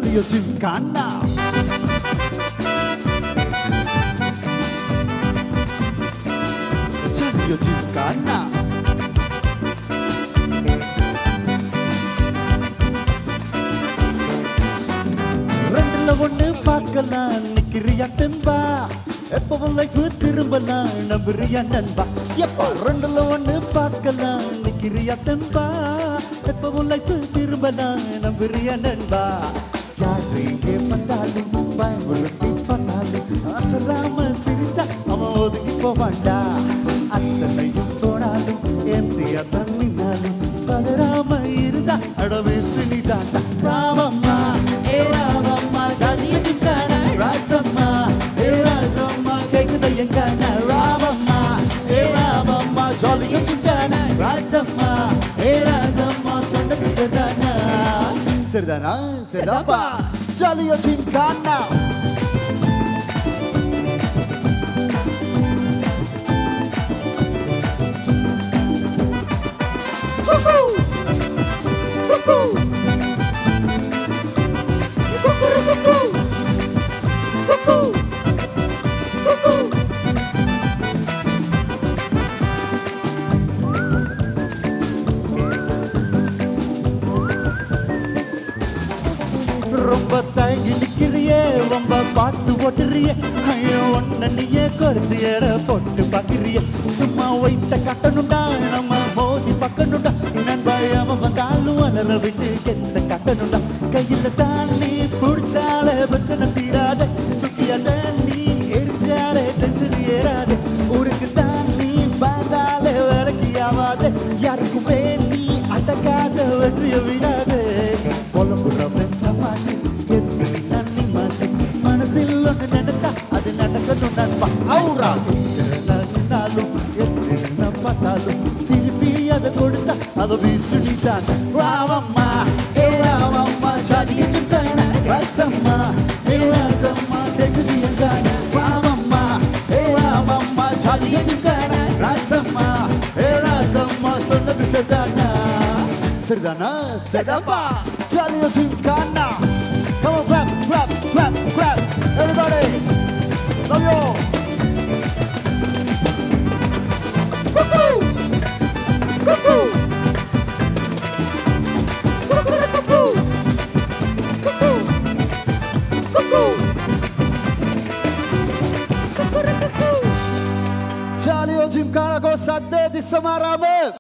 Charlie Gymkhana. Charlie Gymkhana. ரெண்டுல ஒண்ணு பார்க்கலாம் நிக்கிறியா தெம்பா எப்பவும் லைஃப் திரும்பலாம் நம்புறியா நண்பா எப்பா ரெண்டுல ஒண்ணு பார்க்கலாம் நிக்கிறியா தெம்பா எப்பவும் லைஃப் திரும்பலாம் நம்புறியா நண்பா யாரு இங்கே வந்தாலும் பயமுறுத்தி பண்ணாலும் அசராம சிரிச்சா அவன் ஒதுங்கி போவாண்டா அத்தனையும் போனாலும் எம்டியா தண்ணினாலும் பதறாம இருந்தா அடவேற்று நீ தாண்டா ராமம்மா ஏ ராமம்மா ஜாலிய சிங்கான ராசம்மா ஏ ராசம்மா கேக்குத எங்கான ராமம்மா ஏ ராமம்மா ஜாலிய சிங்கான ராசம்மா ஏ ராசம்மா சொன்னது சரிதானா சரிதானா சரிதாப்பா ஜாலிய சிங்கானா ரொம்ப தயங்கி நிக்கிறியே ரொம்ப பார்த்து ஓட்டுறியே ஐயோ ஒன்ன நீயே குறைச்சு எட போட்டு பாக்குறியே சும்மா ஒயிட்ட கட்டணும்டா நம்ம மோதி பக்கணும்டா நண்பாயாம வந்தாலும் அலற விட்டு கெத்த கட்டணும்டா கையில தாண்டி புடிச்சாலே பிரச்சனை தீராத துக்கியால நீ எரிச்சாலே டென்ஷன் ஏறாது ஊருக்கு தாண்டி பார்த்தாலே வேலைக்கு ஆவாது யாருக்குமே நீ அடக்காத வெற்றிய விடாது புலம்புறவன் தமாசு எத்தனை தண்ணி மாசு மனசில் ஒன்று நினைச்சா அது நடக்கணும் நண்பா அவுரா நாளும் எப்படி பார்த்தாலும் திருப்பி அதை கொடுத்தா அதை வீசு நீ தான் ராமம்மா ஏ ராமம்மா ஜாலிய சுட்டான ரசம்மா ஏ ரசம்மா தெகுதி எங்கான ராமம்மா ஏ ராமம்மா ஜாலிய சுட்டான ரசம்மா ஏ ரசம்மா சொன்னது சரிதானா சரிதானா சரிதாப்பா ஜாலிய சுட்டானா Come on, clap, clap, clap, clap. Everybody, love you. Cuckoo! Cuckoo! Cuckoo! Cuckoo! Cuckoo! Charlie o Jim Cara con Sade di Samaramo.